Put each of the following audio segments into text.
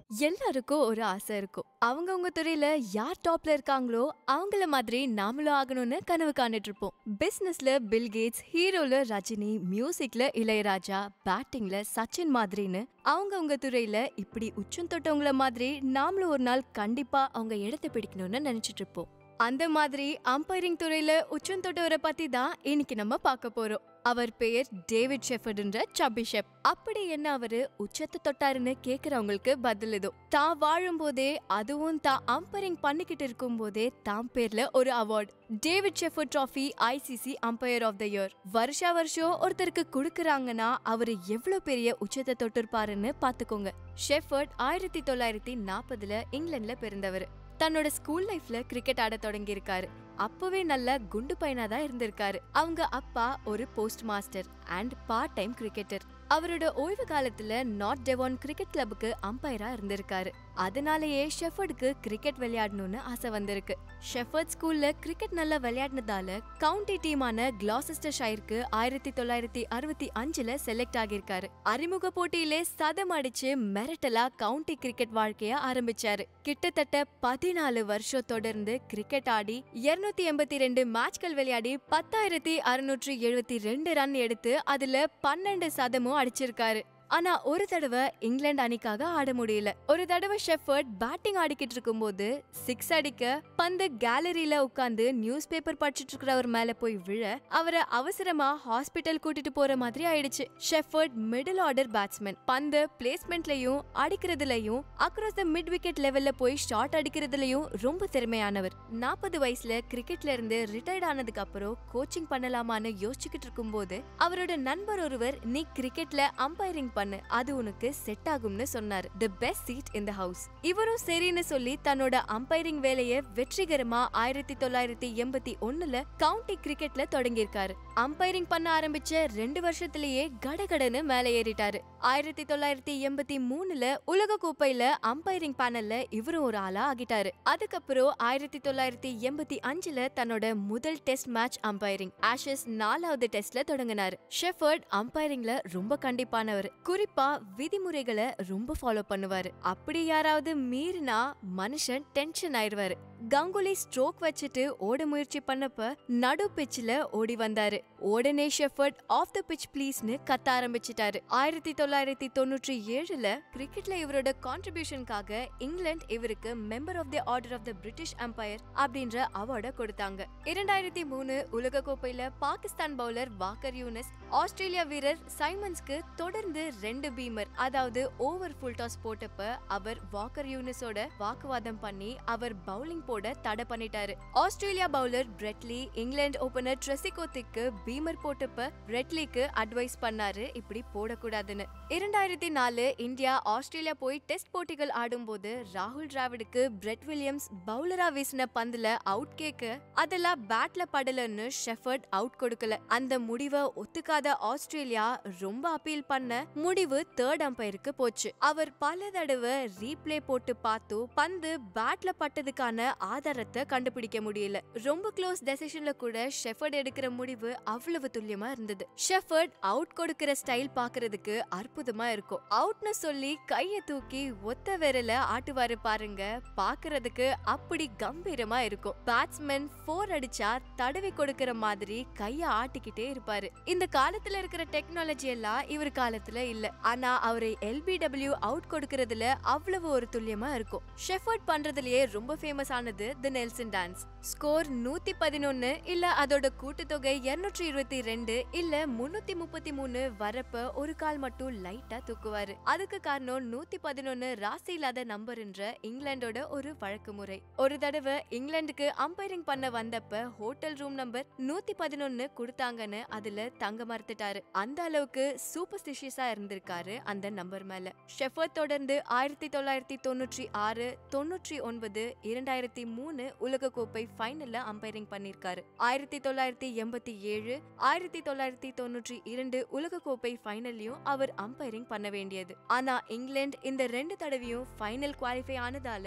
எல்லாருக்கும் ஒரு ஆசை இருக்கும் அவங்கவங்க துறையில யார் டாப்ல இருக்காங்களோ அவங்கள மாதிரி நாமளும் ஆகணும்னு கனவு காண்டுட்டு இருப்போம் பிசினஸ்ல பில் கேட்ஸ் ஹீரோல ரஜினி மியூசிக்ல இளையராஜா பேட்டிங்ல சச்சின் மாதிரின்னு அவங்கவங்க துறையில இப்படி உச்சம் தொட்டவங்கள மாதிரி நாமளும் ஒரு நாள் கண்டிப்பா அவங்க இடத்தை பிடிக்கணும்னு நினைச்சிட்டு இருப்போம் அந்த மாதிரி அம்பைரிங் துறையில உச்சம் தொட்டவரை பத்தி தான் இன்னைக்கு நம்ம பார்க்க போறோம் அவர் பெயர் டேவிட் ஷெஃபர்ட்ன்ற சப்பி ஷெப் அப்படி என்ன அவரு உச்சத்தை தொட்டாருன்னு கேக்குறவங்களுக்கு பதில் இதோ தான் வாழும் போதே அதுவும் தான் அம்பைரிங் பண்ணிக்கிட்டு இருக்கும் போதே தாம் பேர்ல ஒரு award David Shepherd trophy ICC umpire of the year வருஷா வருஷம் ஒருத்தருக்கு கொடுக்கறாங்கன்னா அவரு எவ்வளவு பெரிய உச்சத்தை தொட்டிருப்பாருன்னு பாத்துக்கோங்க ஷெஃபர்ட் ஆயிரத்தி தொள்ளாயிரத்தி நாற்பதுல இங்கிலாந்துல பிறந்தவர் தன்னோட ஸ்கூல் லைஃப்ல கிரிக்கெட் ஆட தொடங்கியிருக்காரு அப்பவே நல்ல குண்டு பையனா தான் இருந்திருக்காரு அவங்க அப்பா ஒரு post master and part time cricketer அவரோட ஓய்வு காலத்துல நார்த் டெவான் கிரிக்கெட் கிளப்புக்கு அம்பையரா இருந்திருக்காரு அதனாலேயே ஷெஃபர்டுக்கு கிரிக்கெட் விளையாடணும்னு ஆசை வந்திருக்கு ஷெஃபர்ட் ஸ்கூல்ல கிரிக்கெட் நல்லா விளையாடினதால கவுண்டி டீமான கிளாசஸ்டர் ஷைருக்கு ஆயிரத்தி தொள்ளாயிரத்தி அறுபத்தி அஞ்சுல செலக்ட் ஆகியிருக்காரு அறிமுக போட்டியிலே சதம் அடிச்சு மிரட்டலா கவுண்டி கிரிக்கெட் வாழ்க்கைய ஆரம்பிச்சாரு கிட்டத்தட்ட பதினாலு வருஷம் தொடர்ந்து கிரிக்கெட் ஆடி இருநூத்தி எண்பத்தி ரெண்டு மேட்ச்கள் விளையாடி பத்தாயிரத்தி அறுநூற்றி எழுபத்தி ரெண்டு ரன் எடுத்து அதுல பன்னெண்டு சதமும் அடிச்சிருக்காரு ஆனா ஒரு தடவை இங்கிலாந்து அணிக்காக ஆட முடியல ஒரு தடவை ஷெஃபர்ட் பேட்டிங் ஆடிக்கிட்டு இருக்கும்போது சிக்ஸ் அடிக்க பந்து கேலரியில உட்கார்ந்து நியூஸ் பேப்பர் படிச்சிட்டு இருக்கிறவர் மேல போய் விழ அவரை அவசரமா ஹாஸ்பிட்டல் கூட்டிட்டு போற மாதிரி ஆயிடுச்சு ஷெஃபர்ட் மிடில் ஆர்டர் பேட்ஸ்மேன் பந்து பிளேஸ்மெண்ட்லயும் அடிக்கிறதுலயும் அக்ராஸ் த மிட் விக்கெட் லெவல்ல போய் ஷாட் அடிக்கிறதுலயும் ரொம்ப திறமையானவர் நாற்பது வயசுல கிரிக்கெட்ல இருந்து ரிட்டையர்ட் ஆனதுக்கு அப்புறம் கோச்சிங் பண்ணலாமான்னு யோசிச்சுக்கிட்டு இருக்கும்போது அவரோட நண்பர் ஒருவர் நீ கிரிக்கெட்ல அம்பைரிங் பண்ணு அது உனக்கு செட் ஆகும்னு சொன்னாரு the best seat in the house இவரும் சரின்னு சொல்லி தன்னோட அம்பைரிங் வேலையை வெற்றிகரமா ஆயிரத்தி தொள்ளாயிரத்தி எண்பத்தி ஒண்ணுல கவுண்டி கிரிக்கெட்ல தொடங்கியிருக்காரு அம்பைரிங் பண்ண ஆரம்பிச்ச ரெண்டு வருஷத்திலேயே கடகடன்னு மேல ஏறிட்டாரு ஆயிரத்தி தொள்ளாயிரத்தி எண்பத்தி மூணுல உலக கோப்பையில அம்பைரிங் பேனல்ல இவரும் ஒரு ஆளா ஆகிட்டாரு அதுக்கப்புறம் ஆயிரத்தி தொள்ளாயிரத்தி எண்பத்தி அஞ்சுல தன்னோட முதல் டெஸ்ட் மேட்ச் அம்பைரிங் ஆஷஸ் நாலாவது டெஸ்ட்ல தொடங்கினாரு ஷெஃபர்ட் அம்பைரிங்ல ரொம்ப கண்டிப்பானவர் குறிப்பா விதிமுறைகளை ரொம்ப ஃபாலோ பண்ணுவாரு அப்படி யாராவது மீறினா மனுஷன் டென்ஷன் ஆயிருவாரு கங்குலி ஸ்ட்ரோக் வச்சுட்டு ஓட முயற்சி பண்ணப்ப நடு பிச்சில் ஓடி வந்தாரு உடனே ஷெஃபர்ட் ஆஃப் த பிச் ப்ளீஸ்னு கத்த ஆரம்பிச்சிட்டாரு ஆயிரத்தி தொள்ளாயிரத்தி தொண்ணூற்றி ஏழுல கிரிக்கெட்ல இவரோட கான்ட்ரிபியூஷனுக்காக இங்கிலாந்து இவருக்கு member of the order of the British Empire அப்படின்ற அவார்டை கொடுத்தாங்க இரண்டாயிரத்தி மூணு உலக கோப்பையில பாகிஸ்தான் பவுலர் வாக்கர் யூனஸ் ஆஸ்திரேலியா வீரர் சைமன்ஸ்க்கு தொடர்ந்து ரெண்டு பீமர் அதாவது ஓவர் ஃபுல் டாஸ் போட்டப்ப அவர் வாக்கர் யூனஸோட வாக்குவாதம் பண்ணி அவர் பவுலிங் போட தடை பண்ணிட்டாரு ஆஸ்திரேலியா பவுலர் பிரெட்லி இங்கிலாந்து ஓபனர் ட்ரெசிகோத்திக்கு பீமர் போட்டப்ப பிரெட்லிக்கு அட்வைஸ் பண்ணாரு இப்படி போடக்கூடாதுன்னு இரண்டாயிரத்தி நாலு இந்தியா ஆஸ்திரேலியா போய் டெஸ்ட் போட்டிகள் ஆடும்போது ராகுல் டிராவிடுக்கு பிரெட் வில்லியம்ஸ் பவுலரா வீசின பந்துல அவுட் கேக்க அதெல்லாம் பேட்ல படலன்னு ஷெஃபர்ட் அவுட் கொடுக்கல அந்த முடிவை ஒத்துக்காத ஆஸ்திரேலியா ரொம்ப அப்பீல் பண்ண முடிவு தேர்ட் அம்பையருக்கு போச்சு அவர் பல தடவை ரீப்ளே போட்டு பார்த்தும் பந்து பேட்ல பட்டதுக்கான ஆதாரத்தை கண்டுபிடிக்க முடியல ரொம்ப க்ளோஸ் டெசிஷன்ல கூட ஷெஃபர்ட் எடுக்கிற முடிவு அவ்வளவு துல்லியமா இருந்தது ஷெஃபர்ட் அவுட் கொடுக்கிற ஸ்டைல் பாக்குறதுக்கு அற்புதமா இருக்கும் அவுட்னு சொல்லி கைய தூக்கி ஒத்த விரல ஆட்டுவாரு பாருங்க பாக்குறதுக்கு அப்படி கம்பீரமா இருக்கும் பேட்ஸ்மேன் ஃபோர் அடிச்சா தடவி கொடுக்கிற மாதிரி கைய ஆட்டிக்கிட்டே இருப்பாரு இந்த காலத்துல இருக்கிற டெக்னாலஜி எல்லாம் இவர் காலத்துல இல்ல ஆனா அவரை எல்பிடபிள்யூ அவுட் கொடுக்கறதுல அவ்வளவு ஒரு துல்லியமா இருக்கும் ஷெஃபர்ட் பண்றதுலயே ரொம்ப ஃபேமஸ் ஆனது தி நெல்சன் டான்ஸ் ஸ்கோர் நூத்தி பதினொன்னு இல்ல அதோட கூட்டுத்தொகை இருநூற்றி இருபத்தி ரெண்டு இல்ல முன்னூத்தி முப்பத்தி மூணு வரப்ப ஒரு கால் மட்டும் லைட்டா தூக்குவாரு அதுக்கு காரணம் நூத்தி பதினொன்னு ராசி இல்லாத நம்பர்ன்ற இங்கிலாந்தோட ஒரு வழக்கு முறை ஒரு தடவை இங்கிலாந்துக்கு அம்பைரிங் பண்ண வந்தப்ப ஹோட்டல் ரூம் நம்பர் நூத்தி பதினொன்னு கொடுத்தாங்கன்னு அதுல தங்க மறுத்துட்டாரு அந்த அளவுக்கு சூப்பர்ஸ்டிஷியஸா இருந்திருக்காரு அந்த நம்பர் மேல ஷெஃபர்ட் தொடர்ந்து ஆயிரத்தி தொள்ளாயிரத்தி தொண்ணூற்றி ஆறு தொண்ணூற்றி ஒன்பது இரண்டாயிரத்தி மூணு உலக கோப்பை ஃபைனல்ல அம்பைரிங் பண்ணிருக்காரு ஆயிரத்தி தொள்ளாயிரத்தி எண்பத்தி ஏழு ஆயிரத்தி தொள்ளாயிரத்தி தொண்ணூற்றி இரண்டு உலக கோப்பை ஃபைனல்லையும் அவர் அம்பைரிங் பண்ண வேண்டியது ஆனா இங்கிலாந்து இந்த ரெண்டு தடவையும் ஃபைனல் குவாலிஃபை ஆனதால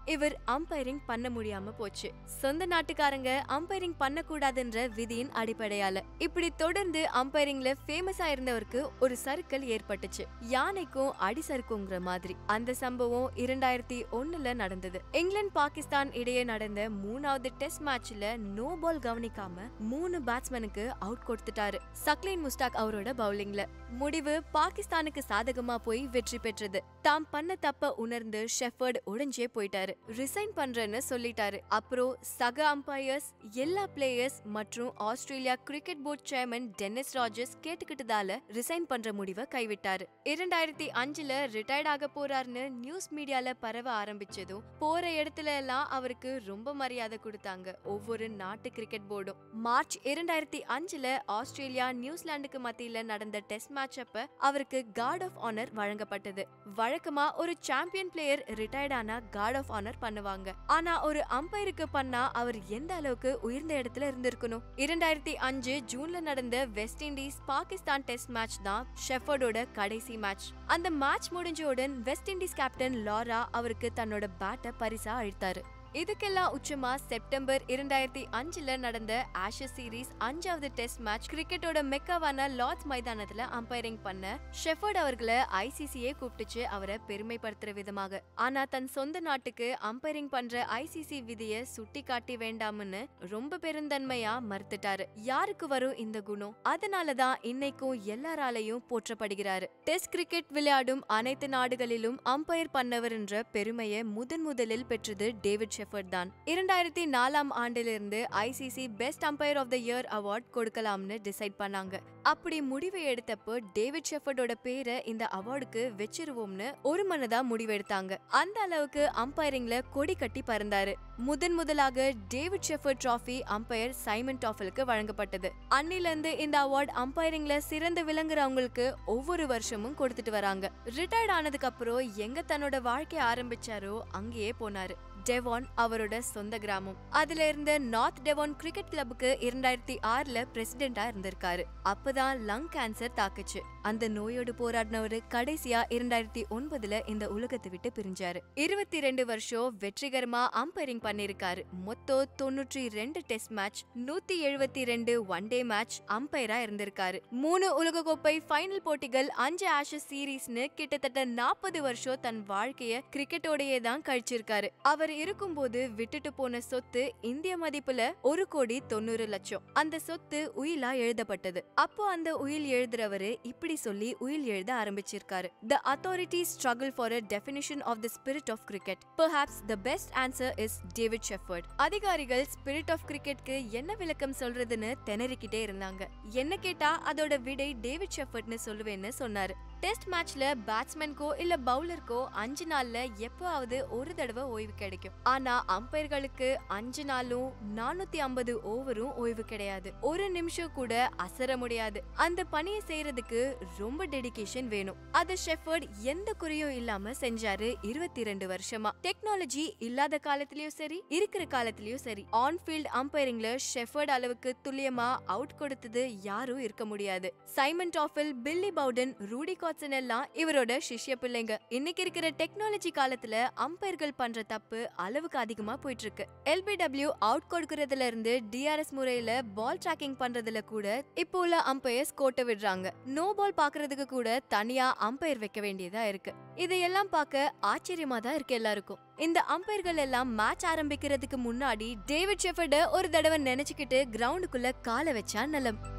இவர் அம்பைரிங் பண்ண முடியாம போச்சு சொந்த நாட்டுக்காரங்க அம்பைரிங் பண்ணக்கூடாதுன்ற விதியின் அடிப்படையால இப்படி தொடர்ந்து அம்பைரிங்ல ஃபேமஸா இருந்தவருக்கு ஒரு சறுக்கல் ஏற்பட்டுச்சு யானைக்கும் அடி சறுக்குங்கிற மாதிரி அந்த சம்பவம் இரண்டாயிரத்தி ஒண்ணுல நடந்தது இங்கிலாந்து பாகிஸ்தான் இடையே நடந்த மூணாவது டெஸ்ட் மேட்ச்ல நோ பால் கவனிக்காம மூணு பேட்ஸ்மேனுக்கு அவுட் கொடுத்துட்டாரு சக்லைன் முஸ்டாக் அவரோட பவுலிங்ல முடிவு பாகிஸ்தானுக்கு சாதகமா போய் வெற்றி பெற்றது தாம் பண்ண தப்ப உணர்ந்து ஷெஃபர்ட் உடைஞ்சே போயிட்டாரு ரிசைன் பண்றேன்னு சொல்லிட்டாரு அப்புறம் சக அம்பையர்ஸ் எல்லா பிளேயர்ஸ் மற்றும் Australia cricket board chairman Dennis Rogers கேட்டுக்கிட்டதால ரிசைன் பண்ற முடிவை கைவிட்டாரு இரண்டாயிரத்தி அஞ்சுல ரிட்டையர்ட் ஆக போறாருன்னு நியூஸ் மீடியால பரவ ஆரம்பிச்சதும் போற இடத்துல எல்லாம் அவருக்கு ரொம்ப மரியாதை கொடுத்தாங்க ஒவ்வொரு நாட்டு கிரிக்கெட் போர்டும் மார்ச் இரண்டாயிரத்தி அஞ்சுல ஆஸ்திரேலியா நியூசிலாந்துக்கு மத்தியில நடந்த டெஸ்ட் மேட்ச் அப்ப அவருக்கு கார்ட் ஆஃப் ஆனர் வழங்கப்பட்டது வழக்கமா ஒரு சாம்பியன் பிளேயர் ரிட்டையர்ட் ஆனா கார்ட் ஆஃப் ஆனர் பண்ணுவாங்க ஆனா ஒரு அம்பையருக்கு பண்ணா அவர் எந்த அளவுக்கு உயர்ந்த இடத்துல இருந்திருக்கணும் இரண்டாயிரத்தி அஞ்சு ஜூன்ல நடந்த West Indies Pakistan test match தான் ஷெஃபர்டோட கடைசி மேட்ச் அந்த மேட்ச் முடிஞ்சவுடன் வெஸ்ட் இண்டீஸ் கேப்டன் லாரா அவருக்கு தன்னோட பேட்டை பரிசா அழித்தாரு இதுக்கெல்லாம் உச்சமா செப்டம்பர் இரண்டாயிரத்தி அஞ்சுல நடந்த ஆஷஸ் சீரீஸ் அஞ்சாவது டெஸ்ட் மேட்ச் கிரிக்கெட்டோட மெக்காவான லார்ட்ஸ் மைதானத்துல அம்பைரிங் பண்ண ஷெஃபர்ட் அவர்களை ஐசிசியே கூப்பிட்டுச்சு அவரை பெருமைப்படுத்துற விதமாக ஆனா தன் சொந்த நாட்டுக்கு அம்பைரிங் பண்ற ஐசிசி விதிய சுட்டி காட்டி வேண்டாம்னு ரொம்ப பெருந்தன்மையா மறுத்துட்டாரு யாருக்கு வரும் இந்த குணம் அதனாலதான் இன்னைக்கும் எல்லாராலையும் போற்றப்படுகிறாரு டெஸ்ட் கிரிக்கெட் விளையாடும் அனைத்து நாடுகளிலும் அம்பையர் பண்ணவர் என்ற பெருமையை முதன் முதலில் பெற்றது டேவிட் ஷெஃபர்ட் தான் இரண்டாயிரத்தி நாலாம் ஆண்டிலிருந்து ICC best umpire of the year award கொடுக்கலாம்னு டிசைட் பண்ணாங்க அப்படி முடிவை எடுத்தப்போ டேவிட் ஷெஃபர்டோட பேரை இந்த அவார்டுக்கு வச்சிருவோம்னு ஒரு மனதா முடிவெடுத்தாங்க அந்த அளவுக்கு அம்பையரிங்ல கொடி கட்டி பறந்தாரு முதன் முதலாக David Shepherd trophy umpire Simon டாஃபலுக்கு வழங்கப்பட்டது அன்னில இருந்து இந்த அவார்ட் அம்பையரிங்ல சிறந்து விளங்குறவங்களுக்கு ஒவ்வொரு வருஷமும் கொடுத்துட்டு வராங்க ரிட்டையர்ட் ஆனதுக்கு அப்புறம் எங்க தன்னோட வாழ்க்கை ஆரம்பிச்சாரோ அங்கேயே போனாரு டெவான் அவரோட சொந்த கிராமம் அதுல இருந்த நார்த் டெவான் கிரிக்கெட் கிளப்புக்கு இரண்டாயிரத்தி ஆறுல பிரசிடென்டா இருந்திருக்காரு அப்பதான் லங் கேன்சர் தாக்குச்சு அந்த நோயோடு போராடினவரு கடைசியா இரண்டாயிரத்தி ஒன்பதுல இந்த உலகத்தை விட்டு பிரிஞ்சாரு இருபத்தி ரெண்டு வருஷம் வெற்றிகரமா அம்பைரிங் பண்ணிருக்காரு மொத்தம் தொண்ணூற்றி ரெண்டு டெஸ்ட் மேட்ச் நூத்தி எழுபத்தி ரெண்டு ஒன் டே மேட்ச் அம்பையரா இருந்திருக்காரு மூணு உலகக்கோப்பை ஃபைனல் போட்டிகள் அஞ்சு ஆஷஸ் சீரீஸ்னு கிட்டத்தட்ட நாற்பது வருஷம் தன் வாழ்க்கைய கிரிக்கெட்டோடயே தான் கழிச்சிருக்காரு அவர் இருக்கும்போது விட்டுட்டு போன சொத்து இந்திய மதிப்புல ஒரு கோடி தொண்ணூறு லட்சம் அந்த சொத்து உயிலா எழுதப்பட்டது அப்போ அந்த உயில் எழுதுறவரு இப்படி சொல்லி உயில் எழுத ஆரம்பிச்சிருக்காரு the authority struggle for a definition of the spirit of cricket perhaps the best answer is David Shepherd அதிகாரிகள் ஸ்பிரிட் ஆஃப் கிரிக்கெட்க்கு என்ன விளக்கம் சொல்றதுன்னு திணறிக்கிட்டே இருந்தாங்க என்ன கேட்டா அதோட விடை டேவிட் ஷெஃபர்ட்னு சொல்லுவேன்னு சொன்னாரு டெஸ்ட் மேட்ச்ல பேட்ஸ்மேன்கோ இல்ல பவுலருக்கோ அஞ்சு நாள்ல எப்பவாவது ஒரு தடவை ஓய்வு கிடைக்கும் ஆனா அம்பையர்களுக்கு அஞ்சு நாளும் நானூத்தி ஐம்பது ஓவரும் ஓய்வு கிடையாது ஒரு நிமிஷம் கூட அசர முடியாது அந்த பணியை செய்யறதுக்கு ரொம்ப டெடிகேஷன் வேணும் அத ஷெஃபர்ட் எந்த குறையும் இல்லாம செஞ்சாரு இருபத்தி ரெண்டு வருஷமா டெக்னாலஜி இல்லாத காலத்திலயும் சரி இருக்கிற காலத்திலயும் சரி ஆன் ஃபீல்ட் அம்பையரிங்ல ஷெஃபர்ட் அளவுக்கு துல்லியமா அவுட் கொடுத்தது யாரும் இருக்க முடியாது Simon Taufel Billy Bowden Rudi Koertzen எல்லாம் இவரோட சிஷ்ய பிள்ளைங்க இன்னைக்கு இருக்கிற டெக்னாலஜி காலத்துல அம்பையர்கள் பண்ற தப்பு அளவுக்கு அதிகமா போயிட்டு இருக்கு எல்பிடபிள்யூ அவுட் கொடுக்கறதுல இருந்து டிஆர்எஸ் முறையில பால் ட்ராக்கிங் பண்றதுல கூட இப்போ உள்ள அம்பையர்ஸ் கோட்டை விடுறாங்க நோ பால் பாக்குறதுக்கு கூட தனியா அம்பையர் வைக்க வேண்டியதா இருக்கு இதையெல்லாம் பார்க்க ஆச்சரியமா தான் இருக்கு எல்லாருக்கும் இந்த அம்பையர்கள் எல்லாம் மேட்ச் ஆரம்பிக்கிறதுக்கு முன்னாடி டேவிட் ஷெஃபர்ட ஒரு தடவை நினைச்சுக்கிட்டு கிரவுண்டுக்குள்ள காலை வச்சா நலம்